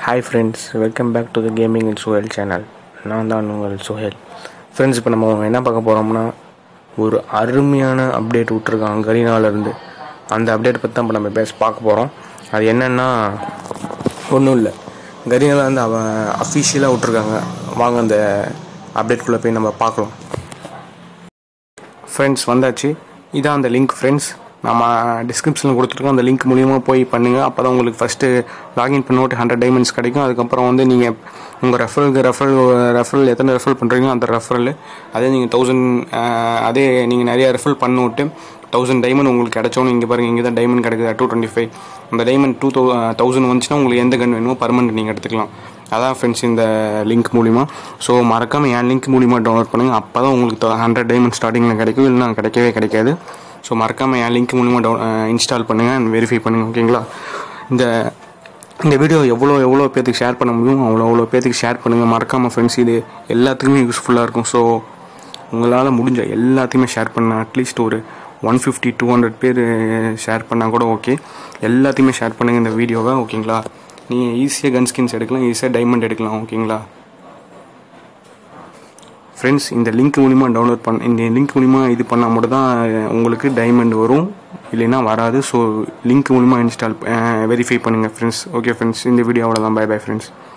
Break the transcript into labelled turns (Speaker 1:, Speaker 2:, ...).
Speaker 1: hi friends welcome back to the gaming in Suhail channel நான் தான் உங்கள் சுஹேல் ஃப்ரெண்ட்ஸ் இப்போ நம்ம என்ன பார்க்க போகிறோம்னா ஒரு அருமையான அப்டேட் விட்ருக்காங்க கரீனாலேருந்து அந்த அப்டேட் பற்றி தான் இப்போ நம்ம பேச பார்க்க போகிறோம் அது என்னென்னா ஒன்றும் இல்லை கரீனாவில் வந்து அவன் அஃபிஷியலாக விட்ருக்காங்க வாங்க அந்த அப்டேட்குள்ளே போய் நம்ம பார்க்கலாம் ஃப்ரெண்ட்ஸ் வந்தாச்சு இதான் அந்த லிங்க் ஃப்ரெண்ட்ஸ் நம்ம டிஸ்கிரிப்ஷனில் கொடுத்துருக்கோம் அந்த லிங்க் மூலியமாக போய் பண்ணுங்கள் அப்போ தான் உங்களுக்கு ஃபஸ்ட்டு லாகின் பண்ணிவிட்டு ஹண்ட்ரட் டைமண்ட்ஸ் கிடைக்கும் அதுக்கப்புறம் வந்து நீங்கள் உங்கள் ரெஃபரலுக்கு ரெஃபரல் ரெஃபரல் எத்தனை ரெஃபரல் பண்ணுறீங்களோ அந்த ரெஃபரல் அதே நீங்கள் தௌசண்ட் அதே நீங்கள் நிறைய ரெஃபரல் பண்ணி விட்டு தௌசண்ட் டைமண்ட் உங்களுக்கு கிடச்சோன்னு இங்கே பாருங்கள் இங்கே தான் டைமண்ட் கிடைக்குது டூ டுவெண்ட்டி ஃபைவ் அந்த டைமண்ட் டூ தௌ தௌசண்ட் வந்துச்சுன்னா உங்களுக்கு எந்த கன் வேணுமோ பர்மனெண்ட் நீங்கள் எடுத்துக்கலாம் அதான் ஃப்ரெண்ட்ஸ் இந்த லிங்க் மூலிமா ஸோ மறக்காமல் என் லிங்க் மூலிமா டவுன்லோட் பண்ணுங்கள் அப்போ தான் உங்களுக்கு ஹண்ட்ரட் டைமண்ட் ஸ்டார்டிங்கில் கிடைக்கும் இல்லைனா கிடைக்கவே கிடைக்காது ஸோ மறக்காமல் என் லிங்க் மூலிமா டவுன் இன்ஸ்டால் பண்ணுங்கள் அண்ட் வெரிஃபை பண்ணுங்கள் ஓகேங்களா இந்த இந்த வீடியோ எவ்வளோ எவ்வளோ பேத்துக்கு ஷேர் பண்ண முடியும் அவ்வளோ அவ்வளோ பேத்துக்கு ஷேர் பண்ணுங்கள் மறக்காமல் ஃப்ரெண்ட்ஸ் இது எல்லாத்துக்குமே யூஸ்ஃபுல்லாக இருக்கும் ஸோ உங்களால் முடிஞ்ச எல்லாத்தையுமே ஷேர் பண்ண அட்லீஸ்ட் ஒரு ஒன் ஃபிஃப்டி டூ ஹண்ட்ரட் பேர் ஷேர் பண்ணால் கூட ஓகே எல்லாத்தையுமே ஷேர் பண்ணுங்கள் இந்த வீடியோவை ஓகேங்களா நீங்கள் ஈஸியாக கன் ஸ்கின்ஸ் எடுக்கலாம் ஈஸியாக டைமண்ட் எடுக்கலாம் ஓகேங்களா ஃப்ரெண்ட்ஸ் இந்த லிங்க் மூலிமா டவுன்லோட் பண்ண இந்த லிங்க் மூலிமா இது பண்ணால் மட்டும் தான் உங்களுக்கு டைமண்ட் வரும் இல்லைன்னா வராது ஸோ லிங்க் மூலிமா இன்ஸ்டால் வெரிஃபை பண்ணுங்கள் ஃப்ரெண்ட்ஸ் ஓகே ஃப்ரெண்ட்ஸ் இந்த வீடியோ அவ்வளோதான் பை பை ஃப்ரெண்ட்ஸ்